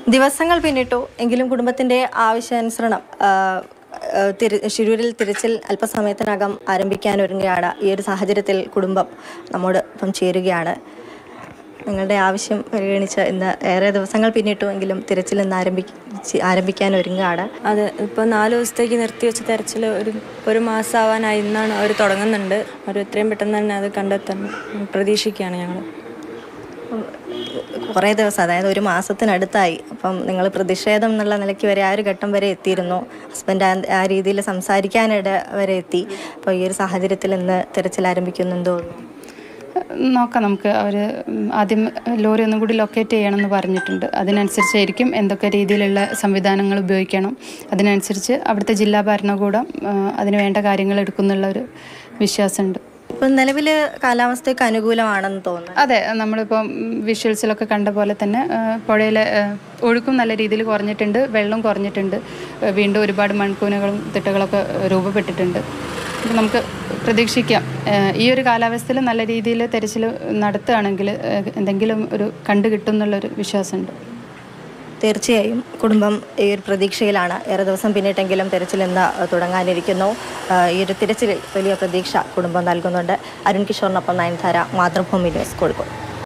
ദിവസങ്ങൾ പിന്നിട്ടു എങ്കിലും കുടുംബത്തിന്റെ ആവശ്യാനുസരണം ആ, ആ, തിര- ശിരൂരിൽ തിരച്ചിൽ അല്പസമയത്തിനകം ആരംഭിക്കാനൊരുങ്ങുകയാണ് ഈ ഒരു സാഹചര്യത്തിൽ കുടുംബം നമ്മോട് ഇപ്പം ചേരുകയാണ് നിങ്ങളുടെ ആവശ്യം പരിഗണിച്ച് ഇന്ന് ഏറെ ദിവസങ്ങൾ പിന്നിട്ടു എങ്കിലും തിരച്ചിൽ ഇന്ന് ആരംഭിച്ച് ആരംഭിക്കാൻ ഒരുങ്ങുകയാണ് അത് ഇപ്പോൾ നാല് ദിവസത്തേക്ക് നിർത്തിവെച്ച തെരച്ചിൽ ഒരു ഒരു മാസമാവാനായി ഇന്നാണ് അവർ തുടങ്ങുന്നുണ്ട് അവർ എത്രയും പെട്ടെന്ന് തന്നെ അത് കണ്ടെത്തണം പ്രതീക്ഷിക്കുകയാണ് ഞങ്ങൾ കുറേ ദിവസം അതായത് ഒരു മാസത്തിനടുത്തായി അപ്പം നിങ്ങൾ പ്രതിഷേധം എന്നുള്ള നിലയ്ക്ക് വരെ ആ ഒരു ഘട്ടം വരെ എത്തിയിരുന്നു ഹസ്ബൻഡ് ആ- ആ രീതിയിൽ സംസാരിക്കാനിട വരെ എത്തി അപ്പോൾ ഈ ഒരു സാഹചര്യത്തിൽ ഇന്ന് തിരച്ചിൽ ആരംഭിക്കുന്നുണ്ടോ നോക്കാം നമുക്ക് അവർ ആദ്യം ലോറി ഒന്നും കൂടി ലൊക്കേറ്റ് ചെയ്യണമെന്ന് പറഞ്ഞിട്ടുണ്ട് അതിനനുസരിച്ചായിരിക്കും എന്തൊക്കെ രീതിയിലുള്ള സംവിധാനങ്ങൾ ഉപയോഗിക്കണം അതിനനുസരിച്ച് അവിടുത്തെ ജില്ലാ ഭരണകൂടം ആ, അതിന് വേണ്ട കാര്യങ്ങൾ എടുക്കുന്നുള്ള ഒരു വിശ്വാസമുണ്ട് ഇപ്പം നിലവിൽ കാലാവസ്ഥയ്ക്ക് അനുകൂലമാണെന്ന് തോന്നുന്നു അതെ നമ്മളിപ്പം വിഷ്വൽസിലൊക്കെ കണ്ട പോലെ തന്നെ ആ, പുഴയിലെ ആ, ഒഴുക്കും നല്ല രീതിയിൽ കുറഞ്ഞിട്ടുണ്ട് വെള്ളം കുറഞ്ഞിട്ടുണ്ട് ആ, വീണ്ടും ഒരുപാട് മൺകൂനകളും തിട്ടകളൊക്കെ രൂപപ്പെട്ടിട്ടുണ്ട് അപ്പം നമുക്ക് പ്രതീക്ഷിക്കാം ആ, ഈ ഒരു കാലാവസ്ഥയിൽ നല്ല രീതിയിൽ തെരച്ചിൽ നടത്തുകയാണെങ്കിൽ ആ, എന്തെങ്കിലും ഒരു കണ്ടു കിട്ടും എന്നുള്ളൊരു വിശ്വാസമുണ്ട് തീർച്ചയായും കുടുംബം ഈ ഒരു പ്രതീക്ഷയിലാണ് ഏറെ ദിവസം പിന്നിട്ടെങ്കിലും തിരച്ചിൽ ഇന്ന് തുടങ്ങാനിരിക്കുന്നു ആ, ഈ ഒരു തിരച്ചിലിൽ വലിയ പ്രതീക്ഷ കുടുംബം നൽകുന്നുണ്ട് അരുൺ കിഷോറിനൊപ്പം നയൻതാര മാതൃഭൂമി ന്യൂസ് കോഴിക്കോട്